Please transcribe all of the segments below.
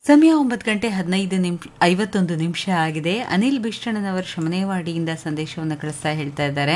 ಸಮಯ ಒಂಬತ್ತು ಗಂಟೆ ಹದಿನೈದು ನಿಮಿಷ ಐವತ್ತೊಂದು ನಿಮಿಷ ಆಗಿದೆ ಅನಿಲ್ ಬಿಷ್ಟಣ್ಣನವರ ಶಮನೇವಾಡಿಯಿಂದ ಸಂದೇಶವನ್ನು ಕಳಿಸ್ತಾ ಹೇಳ್ತಾ ಇದ್ದಾರೆ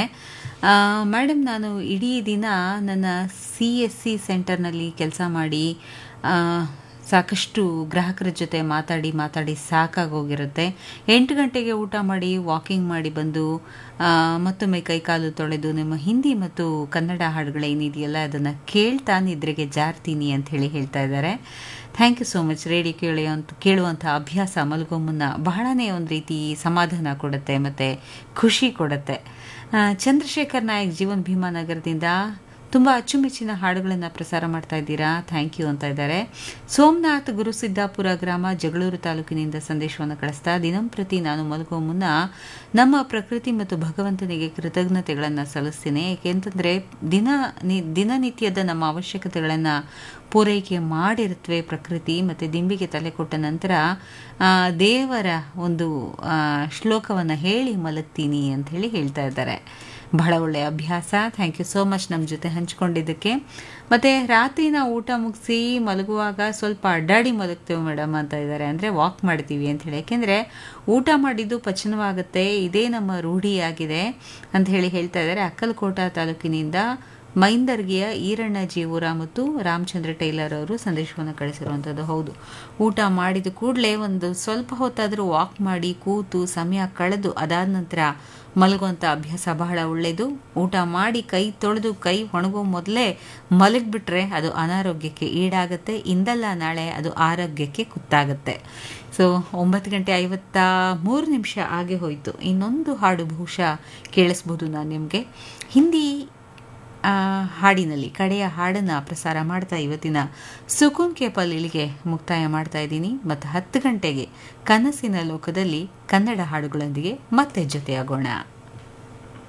ಮೇಡಮ್ ನಾನು ಇಡೀ ದಿನ ನನ್ನ ಸಿ ಎಸ್ ಸಿ ಸೆಂಟರ್ನಲ್ಲಿ ಕೆಲಸ ಮಾಡಿ ಆ, ಸಾಕಷ್ಟು ಗ್ರಾಹಕರ ಜೊತೆ ಮಾತಾಡಿ ಮಾತಾಡಿ ಸಾಕಾಗೋಗಿರುತ್ತೆ ಎಂಟು ಗಂಟೆಗೆ ಊಟ ಮಾಡಿ ವಾಕಿಂಗ್ ಮಾಡಿ ಬಂದು ಆ, ಮತ್ತೊಮ್ಮೆ ಕೈಕಾಲು ತೊಳೆದು ನಿಮ್ಮ ಹಿಂದಿ ಮತ್ತು ಕನ್ನಡ ಹಾಡುಗಳೇನಿದೆಯಲ್ಲ ಅದನ್ನು ಕೇಳ್ತಾ ನಿದ್ರೆಗೆ ಜಾರ್ತೀನಿ ಅಂತ ಹೇಳಿ ಹೇಳ್ತಾ ಇದ್ದಾರೆ thank you so much radio ಕೇಳುವಂತ ಕೇಳುವಂಥ ಅಭ್ಯಾಸ ಮಲಗೋ ಮುನ್ನ ಬಹಳನೇ ಒಂದು ರೀತಿ ಸಮಾಧಾನ ಕೊಡುತ್ತೆ ಮತ್ತು ಖುಷಿ ಕೊಡುತ್ತೆ ಆ, ಚಂದ್ರಶೇಖರ್ ನಾಯಕ್ ಜೀವನ್ ಭೀಮಾ ನಗರದಿಂದ ತುಂಬ ಅಚ್ಚುಮೆಚ್ಚಿನ ಹಾಡುಗಳನ್ನು ಪ್ರಸಾರ ಮಾಡ್ತಾ ಇದ್ದೀರಾ ಥ್ಯಾಂಕ್ ಯು ಅಂತ ಇದ್ದಾರೆ ಸೋಮನಾಥ್ ಗುರುಸಿದ್ದಾಪುರ ಗ್ರಾಮ ಜಗಳೂರು ತಾಲೂಕಿನಿಂದ ಸಂದೇಶವನ್ನು ಕಳಿಸ್ತಾ ದಿನಂಪ್ರತಿ ನಾನು ಮಲಗುವ ಮುನ್ನ ನಮ್ಮ ಪ್ರಕೃತಿ ಮತ್ತು ಭಗವಂತನಿಗೆ ಕೃತಜ್ಞತೆಗಳನ್ನು ಸಲ್ಲಿಸ್ತೀನಿ ಏಕೆಂತಂದರೆ ದಿನ ನಿ ದಿನನಿತ್ಯದ ನಮ್ಮ ಅವಶ್ಯಕತೆಗಳನ್ನು ಪೂರೈಕೆ ಮಾಡಿರುತ್ತವೆ ಪ್ರಕೃತಿ ಮತ್ತು ದಿಂಬಿಗೆ ತಲೆ ಕೊಟ್ಟ ನಂತರ ಆ, ದೇವರ ಒಂದು ಶ್ಲೋಕವನ್ನು ಹೇಳಿ ಮಲಗ್ತೀನಿ ಅಂತ ಹೇಳಿ ಹೇಳ್ತಾ ಇದ್ದಾರೆ ಬಹಳ ಒಳ್ಳೆಯ ಅಭ್ಯಾಸ ಥ್ಯಾಂಕ್ ಯು ಸೋ ಮಚ್ ನಮ್ಮ ಜೊತೆ ಹಂಚ್ಕೊಂಡಿದ್ದಕ್ಕೆ ಮತ್ತು ರಾತ್ರಿ ನಾವು ಊಟ ಮುಗಿಸಿ ಮಲಗುವಾಗ ಸ್ವಲ್ಪ ಅಡ್ಡಾಡಿ ಮಲಗ್ತೇವೆ ಮೇಡಮ್ ಅಂತ ಇದ್ದಾರೆ ಅಂದರೆ ವಾಕ್ ಮಾಡ್ತೀವಿ ಅಂತ ಹೇಳಿ ಯಾಕೆಂದರೆ ಊಟ ಮಾಡಿದ್ದು ಪಚನವಾಗುತ್ತೆ ಇದೇ ನಮ್ಮ ರೂಢಿಯಾಗಿದೆ ಅಂತ ಹೇಳಿ ಹೇಳ್ತಾ ಇದ್ದಾರೆ ಅಕ್ಕಲಕೋಟ ತಾಲೂಕಿನಿಂದ ಮೈಂದರ್ಗಿಯ ಈರಣ್ಣ ಜೀವೂರ ಮತ್ತು ರಾಮಚಂದ್ರ ಟೈಲರ್ ಅವರು ಸಂದೇಶವನ್ನು ಕಳಿಸಿರುವಂಥದ್ದು ಹೌದು ಊಟ ಮಾಡಿದ ಕೂಡಲೇ ಒಂದು ಸ್ವಲ್ಪ ಹೊತ್ತಾದರೂ ವಾಕ್ ಮಾಡಿ ಕೂತು ಸಮಯ ಕಳೆದು ಅದಾದ ನಂತರ ಮಲಗುವಂಥ ಅಭ್ಯಾಸ ಬಹಳ ಒಳ್ಳೆಯದು ಊಟ ಮಾಡಿ ಕೈ ತೊಳೆದು ಕೈ ಒಣಗೋ ಮೊದಲೇ ಮಲಗಿಬಿಟ್ರೆ ಅದು ಅನಾರೋಗ್ಯಕ್ಕೆ ಈಡಾಗುತ್ತೆ ಇಂದಲ್ಲ ನಾಳೆ ಅದು ಆರೋಗ್ಯಕ್ಕೆ ಕುತ್ತಾಗುತ್ತೆ ಸೊ ಒಂಬತ್ತು ಗಂಟೆ ಐವತ್ತ ಮೂರು ನಿಮಿಷ ಆಗಿ ಹೋಯಿತು ಇನ್ನೊಂದು ಹಾಡು ಬಹುಶಃ ಕೇಳಿಸ್ಬೋದು ನಾನು ನಿಮಗೆ ಹಿಂದಿ ಆ, ಹಾಡಿನಲ್ಲಿ ಕಡೆಯ ಹಾಡನ್ನು ಪ್ರಸಾರ ಮಾಡ್ತಾ ಇವತ್ತಿನ ಸುಕೂನ್ ಕೇಪಲ್ ಇಲ್ಲಿಗೆ ಮುಕ್ತಾಯ ಮಾಡ್ತಾ ಇದ್ದೀನಿ ಮತ್ತು ಹತ್ತು ಗಂಟೆಗೆ ಕನಸಿನ ಲೋಕದಲ್ಲಿ ಕನ್ನಡ ಹಾಡುಗಳೊಂದಿಗೆ ಮತ್ತೆ ಜೊತೆಯಾಗೋಣ